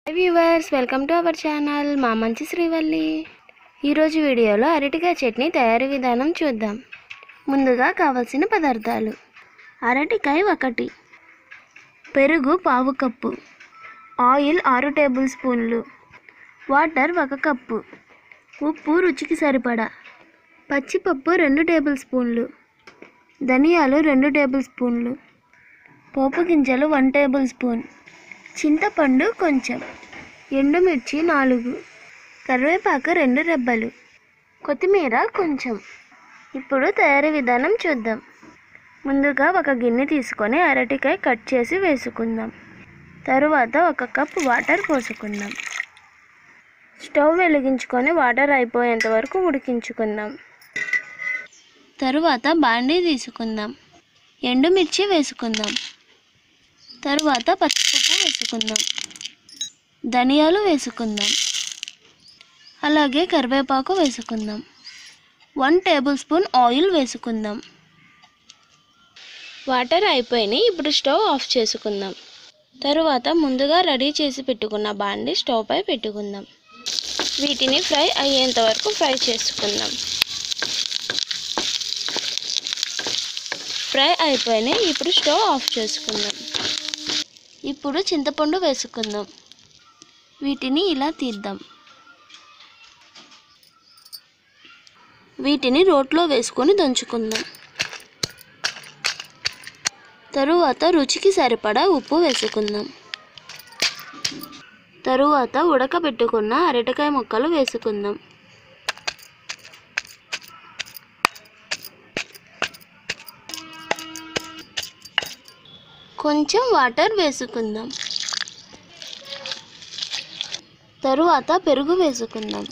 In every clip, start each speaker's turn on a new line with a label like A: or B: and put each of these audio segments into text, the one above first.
A: viewers welcome to our channel మా మంచి శ్రీవల్లి ఈరోజు వీడియోలో అరటికాయ చట్నీ తయారీ విధానం చూద్దాం ముందుగా కావలసిన పదార్థాలు అరటికాయ ఒకటి పెరుగు పావు కప్పు ఆయిల్ ఆరు టేబుల్ స్పూన్లు వాటర్ ఒక కప్పు ఉప్పు రుచికి సరిపడా పచ్చిపప్పు రెండు టేబుల్ స్పూన్లు ధనియాలు రెండు టేబుల్ స్పూన్లు పోపు గింజలు వన్ టేబుల్ స్పూన్ చింతపండు కొంచెం ఎండుమిర్చి నాలుగు కరివేపాకు రెండు రెబ్బలు కొత్తిమీర కొంచెం ఇప్పుడు తయారీ విధానం చూద్దాం ముందుగా ఒక గిన్నె తీసుకొని అరటికాయ కట్ చేసి వేసుకుందాం తరువాత ఒక కప్ వాటర్ పోసుకుందాం స్టవ్ వెలిగించుకొని వాటర్ అయిపోయేంత వరకు ఉడికించుకుందాం తరువాత బాండీ తీసుకుందాం ఎండుమిర్చి వేసుకుందాం తరువాత పచ్చిపప్పు వేసుకుందాం ధనియాలు వేసుకుందాం అలాగే కరివేపాకు వేసుకుందాం వన్ టేబుల్ స్పూన్ ఆయిల్ వేసుకుందాం వాటర్ అయిపోయినాయి ఇప్పుడు స్టవ్ ఆఫ్ చేసుకుందాం తరువాత ముందుగా రెడీ చేసి పెట్టుకున్న బాండి స్టవ్ పై పెట్టుకుందాం వీటిని ఫ్రై అయ్యేంత వరకు ఫ్రై చేసుకుందాం ఫ్రై అయిపోయినాయి ఇప్పుడు స్టవ్ ఆఫ్ చేసుకుందాం ఇప్పుడు చింతపండు వేసుకుందాం వీటిని ఇలా తీద్దాం వీటిని రోట్లో వేసుకొని దంచుకుందాం తరువాత రుచికి సరిపడా ఉప్పు వేసుకుందాం తరువాత ఉడకబెట్టుకున్న అరటికాయ ముక్కలు వేసుకుందాం కొంచెం వాటర్ వేసుకుందాం తరువాత పెరుగు వేసుకుందాం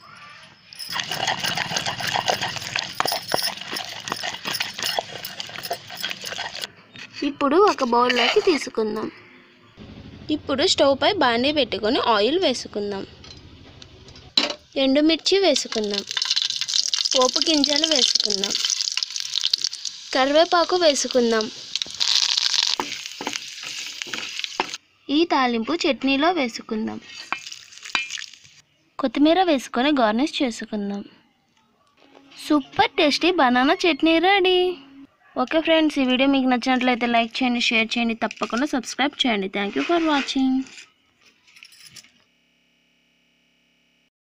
A: ఇప్పుడు ఒక బౌల్లోకి తీసుకుందాం ఇప్పుడు స్టవ్ పై బాండీ పెట్టుకొని ఆయిల్ వేసుకుందాం ఎండుమిర్చి వేసుకుందాం పోపు గింజలు వేసుకుందాం కరివేపాకు వేసుకుందాం ఈ తాలింపు చట్నీలో వేసుకుందాం కొత్తిమీర వేసుకొని గార్నిష్ చేసుకుందాం super tasty banana chutney ready okay friends ఈ వీడియో మీకు నచ్చినట్లయితే లైక్ చేయండి షేర్ చేయండి తప్పకుండా సబ్స్క్రైబ్ చేయండి థ్యాంక్ యూ ఫర్ వాచింగ్